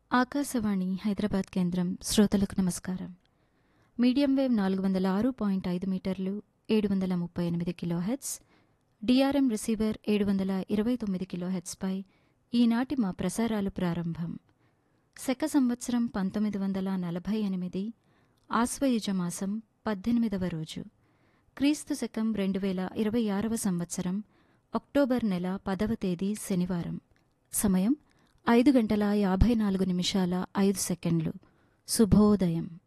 ఆకాశవాణి హైదరాబాద్ కేంద్రం శ్రోతలకు నమస్కారం మీడియం వేవ్ నాలుగు వందల ఆరు పాయింట్ ఐదు మీటర్లు ఏడు వందల ముప్పై ఎనిమిది కిలోహెట్స్ డిఆర్ఎం రిసీవర్ ఏడు వందల ఇరవై తొమ్మిది కిలోహెట్స్పై ఈనాటి మా ప్రసారాలు ప్రారంభం శక సంవత్సరం పంతొమ్మిది వందల నలభై ఎనిమిది ఆశ్వయుజ మాసం పద్దెనిమిదవ రోజు క్రీస్తు శకం రెండు వేల ఇరవై ఆరవ సంవత్సరం అక్టోబర్ నెల పదవ తేదీ శనివారం సమయం ఐదు గంటల యాభై నాలుగు నిమిషాల ఐదు సెకండ్లు శుభోదయం